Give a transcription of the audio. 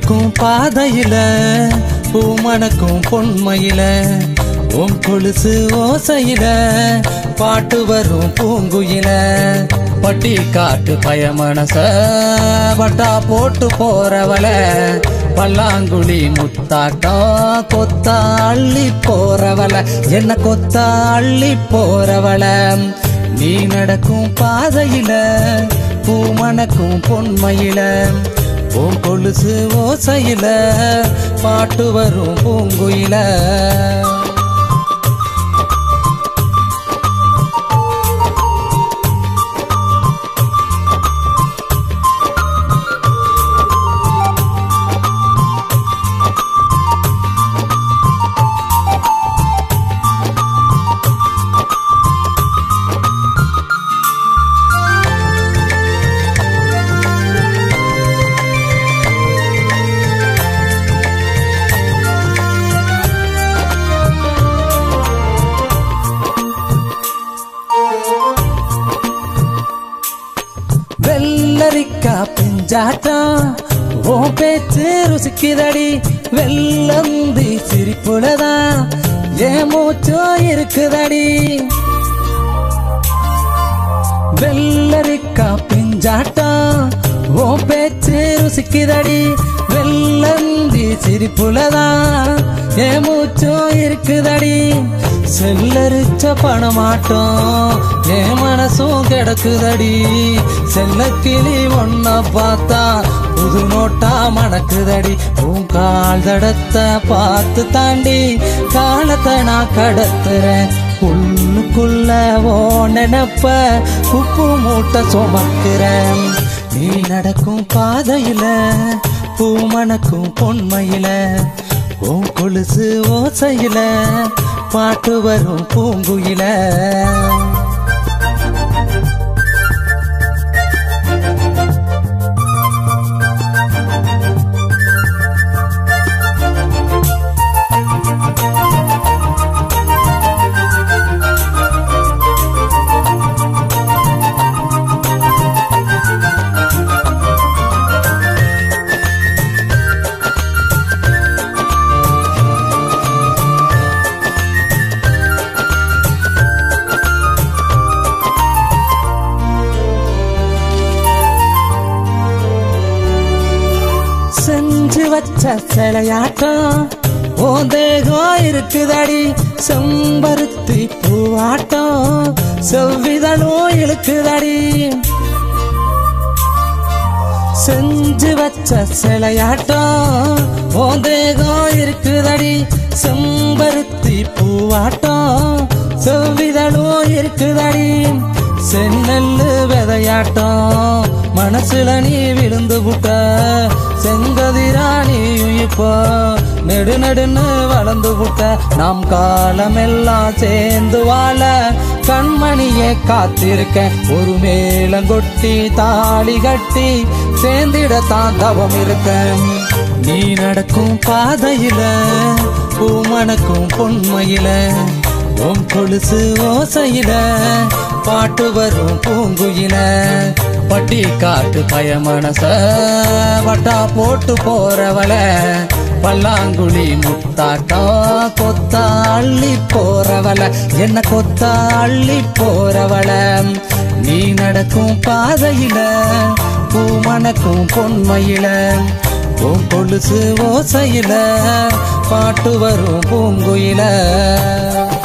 நடக்கும் பாதையில பூமணக்கும் பொன்மையில உன் கொலுசு ஓசையில பாட்டு வரும் பூங்குயில பட்டி காட்டு பய மனச பட்டா போட்டு போறவள பல்லாங்குழி முத்தாட்டம் கொத்தா அள்ளி போறவள என்ன கொத்தா அள்ளி போறவள நீ நடக்கும் பாதையில பூமணக்கும் பொன்மையில உன் கொலுசு ஓசையில பாட்டு வரும் பூங்குயில வெள்ளரிக்கா பிஞ்சாட்டம் ஓ பேச்சு ருசிக்குதடி வெள்ளந்தி சிரிப்புலதான் ஏன் மூச்சோ இருக்குதடி வெள்ளரிக்கா பிஞ்சாட்டம் ஓ பேச்சு ருசிக்குதடி வெள்ளந்தி சிரிப்புலதான் ஏன் மூச்சோ இருக்குதடி செல்லரிச்ச பணமாட்டோம் என் மனசும் கிடக்குதடி செல்ல கிளி ஒன்ன பார்த்தா புது நோட்டா மணக்குதடி உன் கால் தடத்தை பார்த்து தாண்டி காலத்தை நான் கடத்துறேன் உள்ளுக்குள்ள ஓ நினப்ப உப்பு மூட்டை சுமக்கிறேன் நீ நடக்கும் பாதையில பூமணக்கும் பொன்மையில உன் கொலுசு ஓசையில பாட்டு வரும் பூங்குயில செஞ்சு வச்ச சிலையாட்டம் ஓ தேகம் இருக்குதடி செம்பருத்தி பூவாட்டம் செவ்விதழும் இழுக்குதடி செஞ்சு வச்ச சிலையாட்டம் ஓ தேகம் இருக்குதடி செம்பருத்தி பூவாட்டம் செவ்விதழும் இருக்குதடி செந்நெல்லு விதையாட்டம் மனசுல நீ விழுந்து புட்ட செங்கதிரா நீயும் இப்போ நெடு நெடுன்னு வளர்ந்து புட்ட நாம் காலமெல்லாம் சேர்ந்து வாழ கண்மணியே காத்திருக்கேன் ஒரு மேலங்கொட்டி தாலி கட்டி சேர்ந்திடத்தான் தவம் இருக்கேன் நீ நடக்கும் பாதையில பூமணக்கும் பொன்மையில உன் கொலுசு ஓசையில பாட்டு வரும் பூங்குயில பட்டி காட்டு பய மனச வட்டா போட்டு போறவள பல்லாங்குழி முத்தாட்டம் கொத்தா அள்ளி போறவள என்ன கொத்தா அள்ளி போறவள நீ நடக்கும் பாதையில பூமணக்கும் பொன்மையில உன் கொலுசு ஓசையில பாட்டு வரும் பூங்குயில